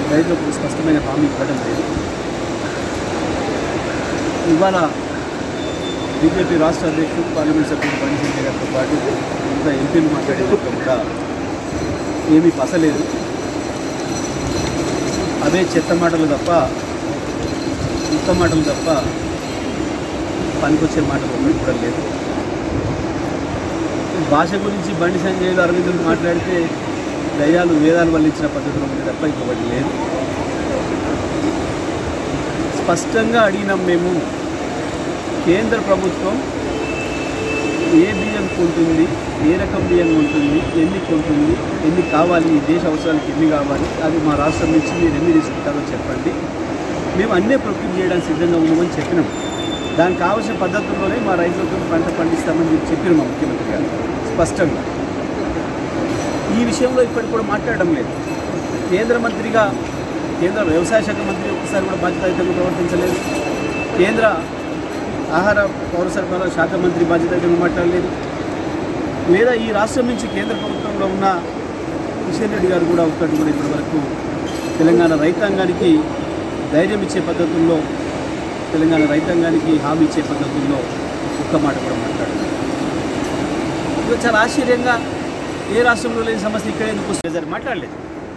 రైతులకు ఒక స్పష్టమైన హామీ ఇవ్వడం లేదు ఇవాళ బీజేపీ రాష్ట్ర అధ్యక్షుడు పార్లమెంట్ సభ్యుడు బండి సంజయ్ గారితో పాటు మిగతా ఎంపీలు మాట్లాడేటప్పుడు కూడా ఏమీ పసలేదు అవే చెత్త మాటలు తప్ప ఉత్త మాటలు తప్ప పనికొచ్చే మాటలు ఒకటి కూడా లేదు భాష గురించి బండి సంజయ్లు అరవిందులు మాట్లాడితే దయ్యాలు వేదాలు వల్లించిన పద్ధతిలో ఉంది తప్ప ఇంకొకటి లేదు స్పష్టంగా అడిగినాం మేము కేంద్ర ప్రభుత్వం ఏ బియ్యం కొంటుంది ఏ రకం బియ్యం కొంటుంది ఎన్ని కొంటుంది ఎన్ని కావాలి ఈ దేశ అవసరానికి ఎన్ని కావాలి అది మా రాష్ట్రం నుంచి మీరు ఎన్ని తీసుకుంటారో చెప్పండి మేము అన్నీ ప్రొక్యూర్ చేయడానికి సిద్ధంగా ఉన్నామని చెప్పినాం దానికి కావాల్సిన పద్ధతుల్లోనే మా రైతులతో పంట పండిస్తామని చెప్పి చెప్పినాం మా ముఖ్యమంత్రి గారు స్పష్టంగా ఈ విషయంలో ఇప్పటికి కూడా మాట్లాడడం లేదు కేంద్ర మంత్రిగా కేంద్ర వ్యవసాయ శాఖ మంత్రి ఒకసారి కూడా బాధ్యతాయుతంగా ప్రవర్తించలేదు కేంద్ర ఆహార పౌర సరఫరాల శాఖ మంత్రి బాధ్యతాయుతంగా మాట్లాడలేదు లేదా ఈ రాష్ట్రం నుంచి కేంద్ర ప్రభుత్వంలో ఉన్న కిషన్ రెడ్డి గారు కూడా ఒక్కటి కూడా ఇప్పటివరకు తెలంగాణ రైతాంగానికి ధైర్యం ఇచ్చే పద్ధతుల్లో తెలంగాణ రైతాంగానికి హామీ ఇచ్చే పద్ధతుల్లో ఒక్క మాట కూడా మాట్లాడలేదు ఇది చాలా ఆశ్చర్యంగా ఏ రాష్ట్రంలో లేని సమస్య ఇక్కడ ఎందుకు వస్తుంది మాట్లాడలేదు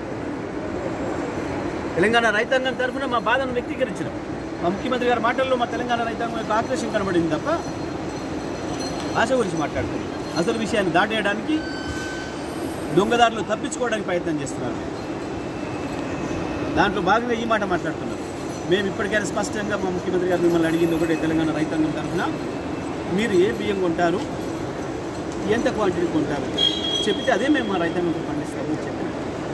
తెలంగాణ రైతాంగం తరఫున మా బాధను వ్యక్తీకరించడం మా ముఖ్యమంత్రి గారి మాటల్లో మా తెలంగాణ రైతాంగం యొక్క ఆక్రోశం కనబడింది తప్ప ఆశ గురించి మాట్లాడుతుంది అసలు విషయాన్ని దాటేయడానికి దొంగదారులు తప్పించుకోవడానికి ప్రయత్నం చేస్తున్నారు దాంట్లో భాగంగా ఈ మాట మాట్లాడుతున్నారు మేము ఇప్పటికైనా స్పష్టంగా మా ముఖ్యమంత్రి గారు మిమ్మల్ని అడిగింది ఒకటే తెలంగాణ రైతాంగం తరఫున మీరు ఏ బియ్యం కొంటారు ఎంత క్వాంటిటీ కొంటారు చెప్తే అదే మేము మా రైతాంగంతో పండిస్తామని చెప్పారు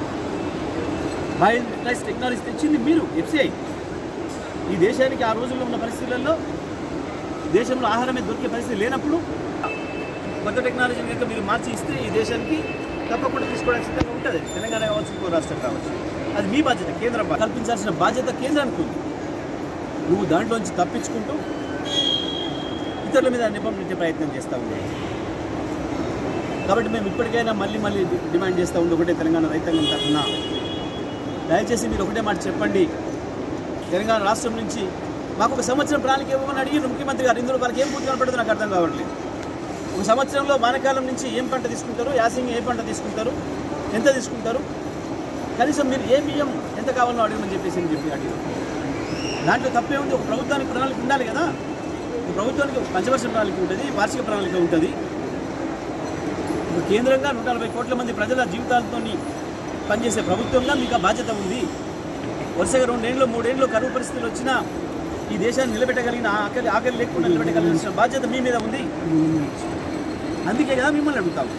బయో ప్రైస్ టెక్నాలజీ తెచ్చింది మీరు ఎఫ్సిఐ ఈ దేశానికి ఆ రోజుల్లో ఉన్న పరిస్థితులలో దేశంలో ఆహారమే దొరికే పరిస్థితి లేనప్పుడు కొత్త టెక్నాలజీని కనుక మీరు మార్చి ఇస్తే ఈ దేశానికి తప్పకుండా తీసుకోవడానికి సిద్ధంగా ఉంటుంది తెలంగాణ కావచ్చు ఇంకో రాష్ట్రం కావచ్చు అది మీ బాధ్యత కేంద్ర బా- కల్పించాల్సిన బాధ్యత కేంద్రానికి ఉంది నువ్వు దాంట్లోంచి తప్పించుకుంటూ ఇతరుల మీద నిపం పెట్టే ప్రయత్నం చేస్తూ ఉన్నావు కాబట్టి మేము ఇప్పటికైనా మళ్ళీ మళ్ళీ డి- డిమాండ్ చేస్తూ ఉంది ఒకటే తెలంగాణ రైతాంగం తరఫున దయచేసి మీరు ఒకటే మాట చెప్పండి తెలంగాణ రాష్ట్రం నుంచి మాకు ఒక సంవత్సరం ప్రణాళిక ఇవ్వమని అడిగి ముఖ్యమంత్రి గారు ఇందులో వాళ్ళకి ఏం పూర్తి కనపడుతుందో నాకు అర్థం కావట్లేదు ఒక సంవత్సరంలో వానకాలం నుంచి ఏం పంట తీసుకుంటారు యాసింగ్ ఏ పంట తీసుకుంటారు ఎంత తీసుకుంటారు కనీసం మీరు ఏ బియ్యం ఎంత కావాలో అడగమని చెప్పేసి అని చెప్పి అడిగారు దాంట్లో తప్పే ఉంది ఒక ప్రభుత్వానికి ప్రణాళిక ఉండాలి కదా ఒక ప్రభుత్వానికి ఒక పంచవర్ష ప్రణాళిక ఉంటుంది వార్షిక ప్రణాళిక ఉంటుంది ఇప్పుడు కేంద్రంగా నూట నలభై కోట్ల మంది ప్రజల జీవితాలతో పనిచేసే ప్రభుత్వంగా మీకు ఆ బాధ్యత ఉంది వరుసగా రెండేళ్ళు మూడేళ్ళు కరువు పరిస్థితులు వచ్చినా ఈ దేశాన్ని నిలబెట్టగలిగిన ఆ ఆకలి ఆకలి లేకుండా నిలబెట్టగలిగిన బాధ్యత మీ మీద ఉంది అందుకే కదా మిమ్మల్ని అడుగుతాము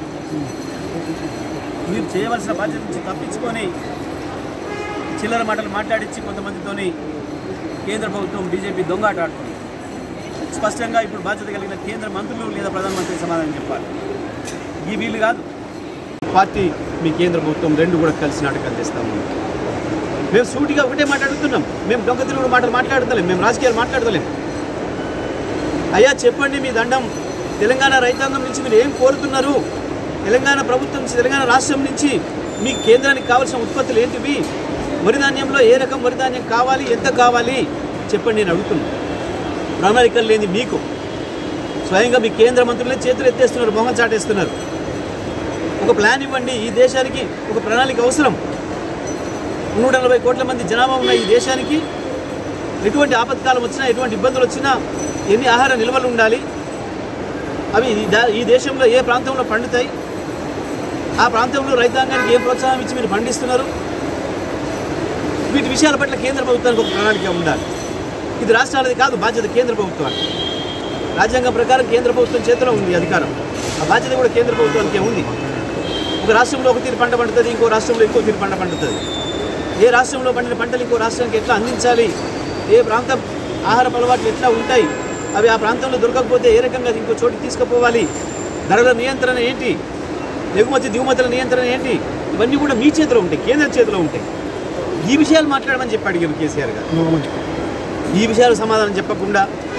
మీరు చేయవలసిన బాధ్యత నుంచి తప్పించుకొని చిల్లర మాటలు మాట్లాడించి కొంతమందితోని కేంద్ర ప్రభుత్వం బీజేపీ దొంగాట ఆడుతుంది స్పష్టంగా ఇప్పుడు బాధ్యత కలిగిన కేంద్ర మంత్రులు లేదా ప్రధానమంత్రి సమాధానం చెప్పాలి ఈ వీళ్ళు కాదు పార్టీ మీ కేంద్ర ప్రభుత్వం రెండు కూడా కలిసి నాటకాలు చేస్తాము మేము సూటిగా ఒకటే మాట్లాడుతున్నాం మేము దొంగ తిరుగుడు మాటలు మాట్లాడతలేం మేము రాజకీయాలు మాట్లాడతలేం అయ్యా చెప్పండి మీ దండం తెలంగాణ రైతాంగం నుంచి మీరు ఏం కోరుతున్నారు తెలంగాణ ప్రభుత్వం నుంచి తెలంగాణ రాష్ట్రం నుంచి మీ కేంద్రానికి కావాల్సిన ఉత్పత్తులు ఏంటివి వరి ధాన్యంలో ఏ రకం వరి ధాన్యం కావాలి ఎంత కావాలి చెప్పండి నేను అడుగుతున్నాను ప్రణాళికలు లేని మీకు స్వయంగా మీ కేంద్ర మంత్రులే చేతులు ఎత్తేస్తున్నారు మొహం చాటేస్తున్నారు ఒక ప్లాన్ ఇవ్వండి ఈ దేశానికి ఒక ప్రణాళిక అవసరం నూట నలభై కోట్ల మంది జనాభా ఉన్న ఈ దేశానికి ఎటువంటి ఆపత్కాలం వచ్చినా ఎటువంటి ఇబ్బందులు వచ్చినా ఎన్ని ఆహార నిల్వలు ఉండాలి అవి ఈ దా- ఈ దేశంలో ఏ ప్రాంతంలో పండుతాయి ఆ ప్రాంతంలో రైతాంగానికి ఏ ప్రోత్సాహం ఇచ్చి మీరు పండిస్తున్నారు వీటి విషయాల పట్ల కేంద్ర ప్రభుత్వానికి ఒక ప్రణాళిక ఉండాలి ఇది రాష్ట్రాలది కాదు బాధ్యత కేంద్ర ప్రభుత్వానికి రాజ్యాంగం ప్రకారం కేంద్ర ప్రభుత్వం చేతిలో ఉంది ఈ అధికారం ఆ బాధ్యత కూడా కేంద్ర ప్రభుత్వానికే ఉంది ఒక రాష్ట్రంలో ఒక తీరు పంట పండుతుంది ఇంకో రాష్ట్రంలో ఇంకో తీరు పంట పండుతుంది ఏ రాష్ట్రంలో పండిన పంటలు ఇంకో రాష్ట్రానికి ఎట్లా అందించాలి ఏ ప్రాంతం ఆహార అలవాట్లు ఎట్లా ఉంటాయి అవి ఆ ప్రాంతంలో దొరకకపోతే ఏ రకంగా అది ఇంకో చోటికి తీసుకుపోవాలి ధరల నియంత్రణ ఏంటి ఎగుమతి దిగుమతుల నియంత్రణ ఏంటి ఇవన్నీ కూడా మీ చేతిలో ఉంటాయి కేంద్ర చేతిలో ఉంటాయి ఈ విషయాలు మాట్లాడమని చెప్పి అడిగారు కేసీఆర్ గారు ఈ విషయాలు సమాధానం చెప్పకుండా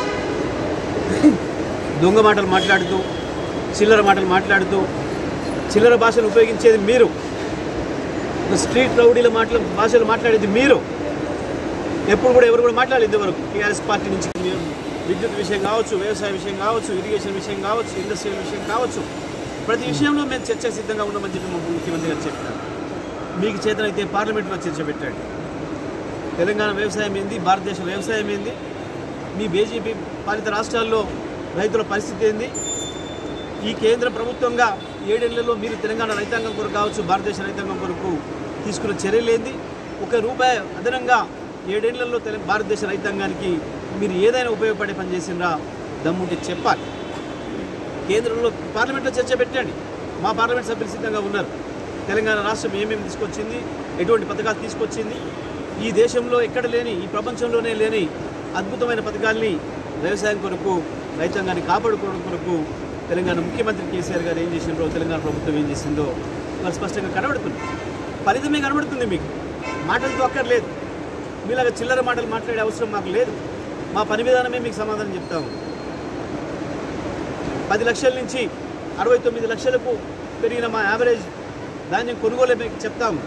దొంగ మాటలు మాట్లాడుతూ చిల్లర మాటలు మాట్లాడుతూ చిల్లర భాషను ఉపయోగించేది మీరు ఒక స్ట్రీట్ రౌడీల మాటలు భాషలు మాట్లాడేది మీరు ఎప్పుడు కూడా ఎవరు కూడా మాట్లాడలేదు వరకు టీఆర్ఎస్ పార్టీ నుంచి మీరు విద్యుత్ విషయం కావచ్చు వ్యవసాయ విషయం కావచ్చు ఇరిగేషన్ విషయం కావచ్చు ఇండస్ట్రియల్ విషయం కావచ్చు ప్రతి విషయంలో మేము చర్చ సిద్ధంగా ఉన్నామని చెప్పి మా ముఖ్యమంత్రి గారు చెప్పారు మీకు చేతనైతే పార్లమెంట్లో చర్చ పెట్టండి తెలంగాణ వ్యవసాయం ఏంది భారతదేశ వ్యవసాయం ఏంది మీ బీజేపీ పాలిత రాష్ట్రాల్లో రైతుల పరిస్థితి ఏంది ఈ కేంద్ర ప్రభుత్వంగా ఏడేళ్లలో మీరు తెలంగాణ రైతాంగం కొరకు కావచ్చు భారతదేశ రైతాంగం కొరకు తీసుకున్న చర్యలేంది ఒక రూపాయి అదనంగా ఏడేళ్లలో తెల భారతదేశ రైతాంగానికి మీరు ఏదైనా ఉపయోగపడే పని చేసిండ్రా దమ్ముంటే చెప్పాలి కేంద్రంలో పార్లమెంట్లో చర్చ పెట్టండి మా పార్లమెంట్ సభ్యులు సిద్ధంగా ఉన్నారు తెలంగాణ రాష్ట్రం ఏమేమి తీసుకొచ్చింది ఎటువంటి పథకాలు తీసుకొచ్చింది ఈ దేశంలో ఎక్కడ లేని ఈ ప్రపంచంలోనే లేని అద్భుతమైన పథకాల్ని వ్యవసాయం కొరకు రైతాంగాన్ని కాపాడుకోవడం కొరకు తెలంగాణ ముఖ్యమంత్రి కేసీఆర్ గారు ఏం చేసిండ్రో తెలంగాణ ప్రభుత్వం ఏం చేసిందో వాళ్ళు స్పష్టంగా కనబడుతుంది ఫలితమే కనబడుతుంది మీకు మాటలతో అక్కర్లేదు మీలాగా చిల్లర మాటలు మాట్లాడే అవసరం మాకు లేదు మా పని విధానమే మీకు సమాధానం చెప్తాము పది లక్షల నుంచి అరవై తొమ్మిది లక్షలకు పెరిగిన మా యావరేజ్ ధాన్యం కొనుగోలే మీకు చెప్తాము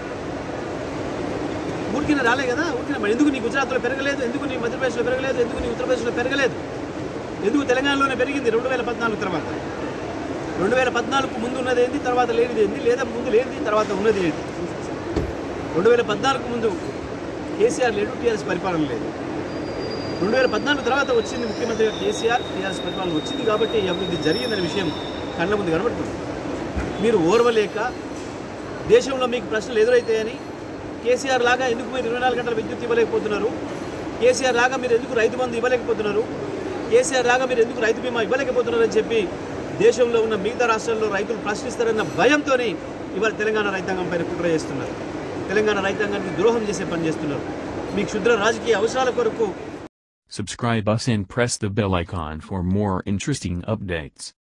ఊరికిన రాలే కదా ఊరికిన మరి ఎందుకు నీ గుజరాత్లో పెరగలేదు ఎందుకు నీ మధ్యప్రదేశ్లో పెరగలేదు ఎందుకు నీ ఉత్తరప్రదేశ్లో పెరగలేదు ఎందుకు తెలంగాణలోనే పెరిగింది రెండు వేల పద్నాలుగు తర్వాత రెండు వేల పద్నాలుగు ముందు ఉన్నది ఏంది తర్వాత లేనిది ఏంది లేదా ముందు లేనిది తర్వాత ఉన్నది ఏంటి రెండు వేల పద్నాలుగు ముందు కేసీఆర్ లేడు టీఆర్ఎస్ పరిపాలన లేదు రెండు వేల పద్నాలుగు తర్వాత వచ్చింది ముఖ్యమంత్రిగా కేసీఆర్ టీఆర్ఎస్ పరిపాలన వచ్చింది కాబట్టి ఈ అభివృద్ధి జరిగిందనే విషయం కళ్ళ ముందు కనబడుతుంది మీరు ఓర్వలేక దేశంలో మీకు ప్రశ్నలు ఎదురైతాయని కేసీఆర్ లాగా ఎందుకు మీరు ఇరవై నాలుగు గంటల విద్యుత్ ఇవ్వలేకపోతున్నారు కేసీఆర్ లాగా మీరు ఎందుకు రైతు బంధు ఇవ్వలేకపోతున్నారు కేసీఆర్ లాగా మీరు ఎందుకు రైతు బీమా ఇవ్వలేకపోతున్నారు అని చెప్పి దేశంలో ఉన్న మిగతా రాష్ట్రాల్లో రైతులు ప్రశ్నిస్తారన్న భయంతో ఇవాళ తెలంగాణ రైతాంగం పైన కుట్ర చేస్తున్నారు తెలంగాణ రైతాంగానికి ద్రోహం చేసే పని చేస్తున్నారు మీ క్షుద్ర రాజకీయ అవసరాల కొరకు Subscribe us and press the bell icon for more interesting updates.